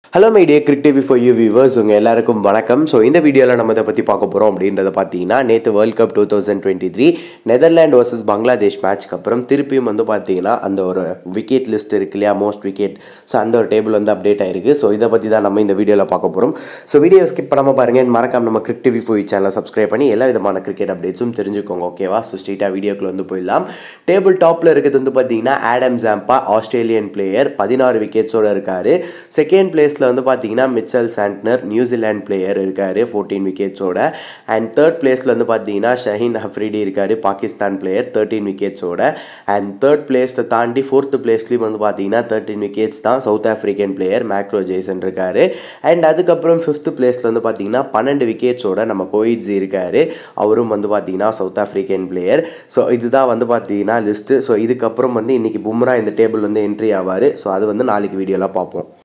hello my day Cric TV for you viewers உங்கள் எல்லாருக்கும் வணக்கம் ஸோ இந்த வீடியோவில் நம்ம இதை பற்றி பார்க்க போகிறோம் அப்படின்றத பார்த்தீங்கன்னா நேற்று world cup two thousand twenty three Netherland versus Bangladesh மேட்ச்க்கு அப்புறம் திருப்பியும் வந்து பார்த்தீங்கன்னா அந்த ஒரு விக்கெட் லிஸ்ட் இருக்கு இல்லையா மோஸ்ட் விக்கெட் ஸோ அந்த ஒரு டேபிள் வந்து அப்டேட் ஆயிருக்கு ஸோ இதை பற்றி தான் நம்ம இந்த வீடியோவில் பார்க்க போகிறோம் ஸோ வீடியோ ஸ்கிப் பண்ணாமல் பாருங்கள் மறக்காம நம்ம கிரிக் டிவி ஃபோர் சேனலை சப்ஸ்கிரைப் பண்ணி எல்லா விதமான கிரிக்கெட் அப்டேட்ஸும் தெரிஞ்சுக்கோங்க ஓகேவா ஸோ ஸ்ட்ரீட்டாக வீடியோக்குள்ள வந்து போயிடலாம் டேபிள் டாப்பில் இருக்கிறது வந்து பார்த்தீங்கன்னா ஆடம் ஜாம்பா ஆஸ்திரேலியன் பிளேயர் பதினாறு விக்கெட்ஸோட இருக்காரு செகண்ட் பிளேஸில் வந்து பார்த்தீங்கன்னா மிச்சல் சாண்ட்னர் நியூசிலாந்து பிளேயர் இருக்காரு ஃபோர்டீன் விக்கெட்ஸோட அண்ட் தேர்ட் பிளேஸில் வந்து பார்த்தீங்கன்னா ஷஹீன் ஹஃப்ரிடி இருக்காரு பாகிஸ்தான் பிளேயர் தேர்ட்டீன் விக்கெட்ஸோட அண்ட் தேர்ட் பிளேஸை தாண்டி ஃபோர்த்து பிளேஸ்லேயும் வந்து பார்த்தீங்கன்னா தேர்ட்டின் விக்கெட்ஸ் தான் சவுத் ஆஃப்ரிக்கன் பிளேயர் மேக்ரோ ஜெய்சன் இருக்காரு அண்ட் அதுக்கப்புறம் ஃபிஃப்த் பிளேஸில் வந்து பார்த்தீங்கன்னா பன்னெண்டு விக்கெட்ஸோட நம்ம கோயிட்ஸி இருக்காரு அவரும் வந்து பார்த்தீங்கன்னா சவுத் ஆஃப்ரிக்கன் பிளேயர் ஸோ இதுதான் வந்து பார்த்தீங்கன்னா லிஸ்ட்டு ஸோ இதுக்கப்புறம் வந்து இன்னைக்கு பும்ரா இந்த டேபிள் வந்து என்ட்ரி ஆவார் ஸோ அது வந்து நாளைக்கு வீடியோலாம் பார்ப்போம்